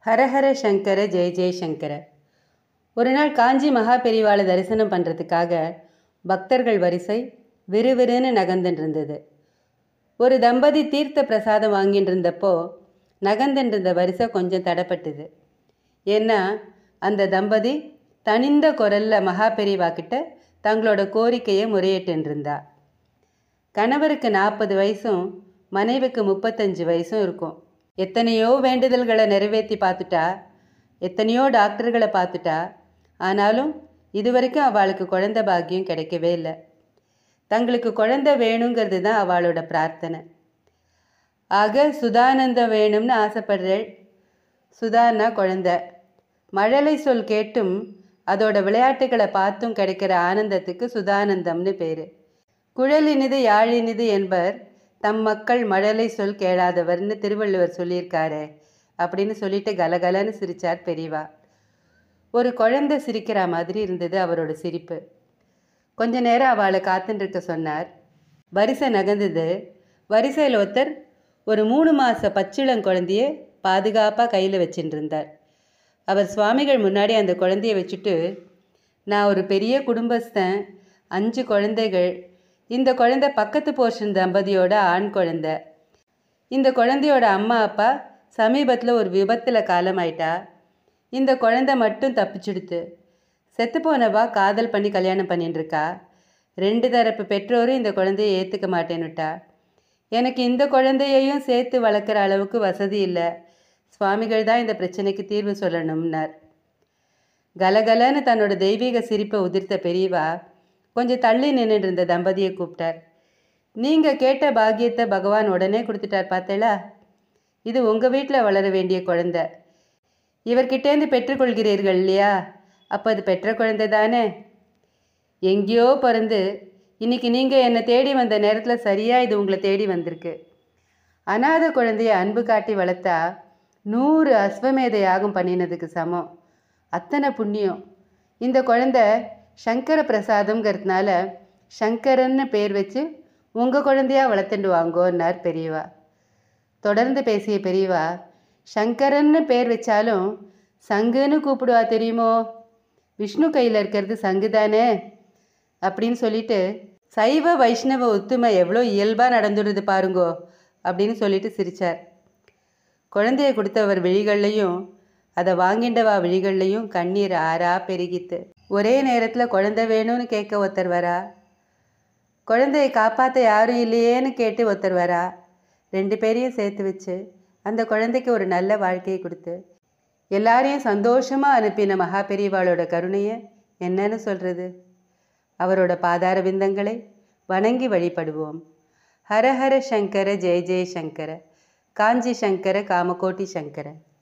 ஹரஹர சங்கர ஜெய ஜெயசங்கர ஒரு நாள் காஞ்சி மகா பெரிவாளை தரிசனம் பண்ணுறதுக்காக பக்தர்கள் வரிசை விறுவிறுன்னு நகர்ந்துட்டு இருந்தது ஒரு தம்பதி தீர்த்த பிரசாதம் வாங்கிட்டு இருந்தப்போ நகர்ந்துட்டு இருந்த வரிசை கொஞ்சம் தடப்பட்டுது ஏன்னா அந்த தம்பதி தனிந்த குரல்ல மகா பெரிவா கிட்ட தங்களோட கோரிக்கையை முறையிட்டு இருந்தா கணவருக்கு நாற்பது வயசும் மனைவிக்கு முப்பத்தஞ்சு வயசும் இருக்கும் எத்தனையோ வேண்டுதல்களை நிறைவேற்றி பார்த்துட்டா எத்தனையோ டாக்டர்களை பார்த்துட்டா ஆனாலும் இதுவரைக்கும் அவளுக்கு குழந்தை பாக்கியம் கிடைக்கவே இல்லை தங்களுக்கு குழந்தை வேணுங்கிறது தான் அவளோட பிரார்த்தனை ஆக சுதானந்தம் வேணும்னு ஆசைப்படுறேள் சுதான்னா குழந்தை மழலை சொல் கேட்டும் அதோட விளையாட்டுகளை பார்த்தும் கிடைக்கிற ஆனந்தத்துக்கு சுதானந்தம்னு பேர் குழலினிது யாழினிது என்பர் தம் மக்கள் மழலை சொல் கேளாதவர்னு திருவள்ளுவர் சொல்லியிருக்காரே அப்படின்னு சொல்லிட்டு கலகலன்னு சிரிச்சார் பெரியவா ஒரு குழந்தை சிரிக்கிற மாதிரி இருந்தது அவரோட சிரிப்பு கொஞ்ச நேரம் அவளை காத்துட்டு இருக்க சொன்னார் வரிசை நகர்ந்தது வரிசையில் ஒருத்தர் ஒரு மூணு மாத பச்சிளம் குழந்தைய பாதுகாப்பாக கையில் வச்சுட்டு இருந்தார் அவர் சுவாமிகள் முன்னாடி அந்த குழந்தைய வச்சுட்டு நான் ஒரு பெரிய குடும்பஸ்தன் அஞ்சு குழந்தைகள் இந்த குழந்தை பக்கத்து போர்ஷன் தம்பதியோட ஆண் குழந்தை இந்த குழந்தையோட அம்மா அப்பா சமீபத்தில் ஒரு விபத்தில் காலமாயிட்டா இந்த குழந்தை மட்டும் தப்பிச்சுடுத்து செத்து போனவா காதல் பண்ணி கல்யாணம் பண்ணிட்டு இருக்கா ரெண்டு தரப்பு பெற்றோரும் இந்த குழந்தைய ஏற்றுக்க மாட்டேன்னுட்டா எனக்கு இந்த குழந்தையையும் சேர்த்து வளர்க்குற அளவுக்கு வசதி இல்லை சுவாமிகள் தான் இந்த பிரச்சனைக்கு தீர்வு சொல்லணும்னார் கலகலன்னு தன்னோட தெய்வீக சிரிப்பை உதிர்த்த பெரியவா கொஞ்சம் தள்ளி நின்றுட்டு இருந்த தம்பதியை கூப்பிட்டார் நீங்கள் கேட்ட பாக்கியத்தை பகவான் உடனே கொடுத்துட்டார் பார்த்தேளா இது உங்கள் வீட்டில் வளர வேண்டிய குழந்தை இவர்கிட்டேருந்து பெற்றுக்கொள்கிறீர்கள் இல்லையா அப்போ அது பெற்ற குழந்தை தானே எங்கேயோ பிறந்து இன்னைக்கு நீங்கள் என்னை தேடி வந்த நேரத்தில் சரியாக இது உங்களை தேடி வந்திருக்கு அநாத குழந்தைய அன்பு காட்டி வளர்த்தா நூறு அஸ்வமேத யாகம் பண்ணினதுக்கு சமம் அத்தனை புண்ணியம் இந்த குழந்தை சங்கர பிரசாதம்ங்கிறதுனால சங்கரன்னு பேர் வச்சு உங்கள் குழந்தையா வளர்த்துண்டு வாங்கோன்னார் பெரியவா தொடர்ந்து பேசிய பெரியவா சங்கரன்னு பேர் வச்சாலும் சங்குன்னு கூப்பிடுவா தெரியுமோ விஷ்ணு கையில் இருக்கிறது சங்கு தானே அப்படின்னு சொல்லிட்டு சைவ வைஷ்ணவ ஒத்துமை எவ்வளோ இயல்பாக நடந்துடுது பாருங்கோ அப்படின்னு சொல்லிட்டு சிரிச்சார் குழந்தைய கொடுத்தவர் விழிகள்லையும் அதை வாங்கிண்டவா விழிகள்லையும் கண்ணீர் ஆறா பெருகித்து ஒரே நேரத்தில் குழந்தை வேணும்னு கேட்க ஒருத்தர் வரா குழந்தையை காப்பாற்ற யாரும் இல்லையேன்னு கேட்டு ஒருத்தர் வரா ரெண்டு பேரையும் சேர்த்து வச்சு அந்த குழந்தைக்கு ஒரு நல்ல வாழ்க்கையை கொடுத்து எல்லாரையும் சந்தோஷமாக அனுப்பின மகா பெரியவாளோட கருணையை என்னன்னு சொல்கிறது அவரோட பாதார விந்தங்களை வணங்கி வழிபடுவோம் ஹரஹர சங்கர ஜெய ஜெய சங்கர காஞ்சி சங்கர காமகோட்டி சங்கர